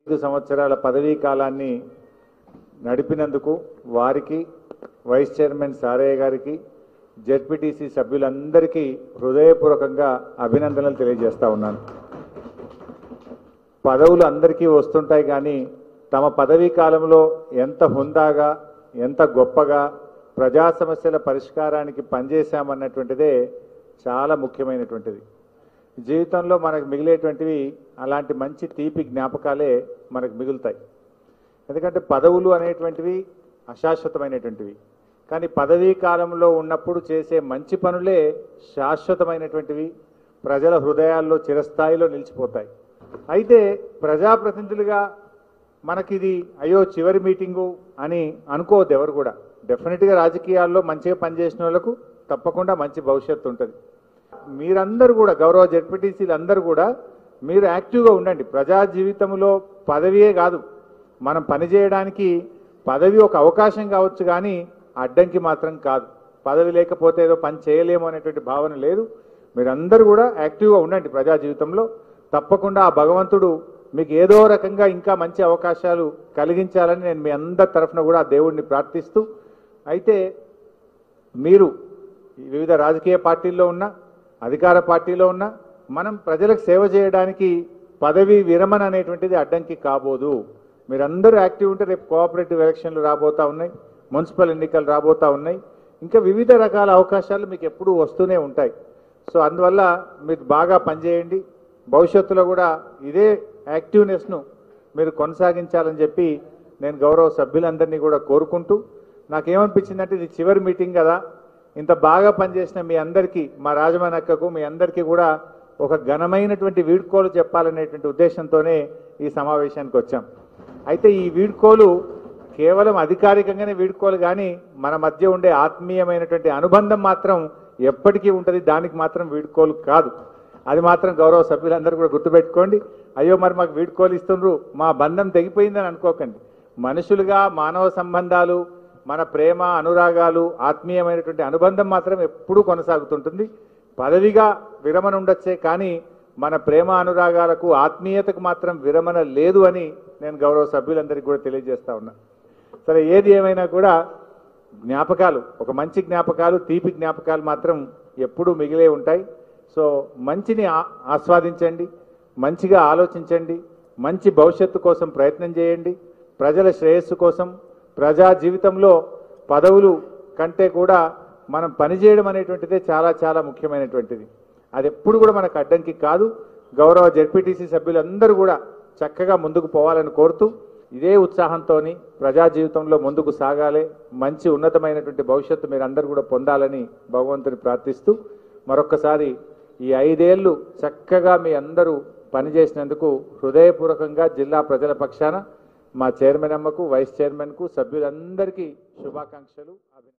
ఐదు సంవత్సరాల పదవీ కాలాన్ని నడిపినందుకు వారికి వైస్ చైర్మన్ సారయ్య గారికి జెడ్పీటీసీ సభ్యులందరికీ హృదయపూర్వకంగా అభినందనలు తెలియజేస్తా ఉన్నాను పదవులు అందరికీ వస్తుంటాయి కానీ తమ పదవీ కాలంలో ఎంత హుందాగా ఎంత గొప్పగా ప్రజా సమస్యల పరిష్కారానికి పనిచేశామన్నటువంటిదే చాలా ముఖ్యమైనటువంటిది జీవితంలో మనకు మిగిలేటువంటివి అలాంటి మంచి తీపి జ్ఞాపకాలే మనకు మిగులుతాయి ఎందుకంటే పదవులు అనేటువంటివి అశాశ్వతమైనటువంటివి కానీ పదవీ కాలంలో ఉన్నప్పుడు చేసే మంచి పనులే శాశ్వతమైనటువంటివి ప్రజల హృదయాల్లో చిరస్థాయిలో నిలిచిపోతాయి అయితే ప్రజాప్రతినిధులుగా మనకిది అయ్యో చివరి మీటింగు అని అనుకోవద్దు ఎవరు కూడా డెఫినెట్గా రాజకీయాల్లో మంచిగా పనిచేసిన వాళ్ళకు తప్పకుండా మంచి భవిష్యత్తు ఉంటుంది మీరందరూ కూడా గౌరవ జడ్పీటీసీలు అందరూ కూడా మీరు యాక్టివ్గా ఉండండి ప్రజా జీవితంలో పదవియే కాదు మనం పనిచేయడానికి పదవి ఒక అవకాశం కావచ్చు కానీ అడ్డంకి మాత్రం కాదు పదవి లేకపోతే ఏదో పని చేయలేము అనేటువంటి భావన లేదు మీరందరూ కూడా యాక్టివ్గా ఉండండి ప్రజా జీవితంలో తప్పకుండా ఆ భగవంతుడు మీకు ఏదో రకంగా ఇంకా మంచి అవకాశాలు కలిగించాలని నేను మీ అందరి తరఫున కూడా ఆ దేవుడిని ప్రార్థిస్తూ అయితే మీరు వివిధ రాజకీయ పార్టీల్లో ఉన్న అధికార పార్టీలో ఉన్న మనం ప్రజలకు సేవ చేయడానికి పదవి విరమణ అనేటువంటిది అడ్డంకి కాబోదు మీరందరూ యాక్టివ్ ఉంటే రేపు కోఆపరేటివ్ ఎలక్షన్లు రాబోతా ఉన్నాయి మున్సిపల్ ఎన్నికలు రాబోతా ఉన్నాయి ఇంకా వివిధ రకాల అవకాశాలు మీకు ఎప్పుడూ వస్తూనే ఉంటాయి సో అందువల్ల మీరు బాగా పనిచేయండి భవిష్యత్తులో కూడా ఇదే యాక్టివ్నెస్ను మీరు కొనసాగించాలని చెప్పి నేను గౌరవ సభ్యులందరినీ కూడా కోరుకుంటూ నాకేమనిపించిందంటే ఇది చివరి మీటింగ్ కదా ఇంత బాగా పనిచేసిన మీ అందరికీ మా రాజమానక్కకు మీ అందరికీ కూడా ఒక ఘనమైనటువంటి వీడ్కోలు చెప్పాలనేటువంటి ఉద్దేశంతోనే ఈ సమావేశానికి వచ్చాం అయితే ఈ వీడ్కోలు కేవలం అధికారికంగానే వీడ్కోలు కానీ మన మధ్య ఉండే ఆత్మీయమైనటువంటి అనుబంధం మాత్రం ఎప్పటికీ ఉంటుంది దానికి మాత్రం వీడ్కోలు కాదు అది మాత్రం గౌరవ సభ్యులందరూ కూడా గుర్తుపెట్టుకోండి అయ్యో మరి మాకు వీడ్కోలు ఇస్తుండ్రు మా బంధం తెగిపోయిందని అనుకోకండి మనుషులుగా మానవ సంబంధాలు మన ప్రేమ అనురాగాలు ఆత్మీయమైనటువంటి అనుబంధం మాత్రం ఎప్పుడూ కొనసాగుతుంటుంది పదవిగా విరమణ ఉండొచ్చే కానీ మన ప్రేమ అనురాగాలకు ఆత్మీయతకు మాత్రం విరమణ లేదు అని నేను గౌరవ సభ్యులందరికీ కూడా తెలియజేస్తా ఉన్నా సరే ఏది ఏమైనా కూడా జ్ఞాపకాలు ఒక మంచి జ్ఞాపకాలు తీపి జ్ఞాపకాలు మాత్రం ఎప్పుడూ మిగిలే ఉంటాయి సో మంచిని ఆ- ఆస్వాదించండి మంచిగా ఆలోచించండి మంచి భవిష్యత్తు కోసం ప్రయత్నం చేయండి ప్రజల శ్రేయస్సు కోసం ప్రజా జీవితంలో పదవులు కంటే కూడా మనం పనిచేయడం అనేటువంటిదే చాలా చాలా ముఖ్యమైనటువంటిది అది ఎప్పుడు కూడా మనకు అడ్డంకి కాదు గౌరవ జెడ్పీటీసీ సభ్యులందరూ కూడా చక్కగా ముందుకు పోవాలని కోరుతూ ఇదే ఉత్సాహంతో ప్రజా జీవితంలో ముందుకు సాగాలి మంచి ఉన్నతమైనటువంటి భవిష్యత్తు మీరు అందరూ కూడా పొందాలని భగవంతుని ప్రార్థిస్తూ మరొక్కసారి ఈ ఐదేళ్లు చక్కగా మీ అందరూ పనిచేసినందుకు హృదయపూర్వకంగా జిల్లా ప్రజల పక్షాన మా చైర్మన్ అమ్మకు వైస్ చైర్మన్కు సభ్యులందరికీ శుభాకాంక్షలు అభినందనలు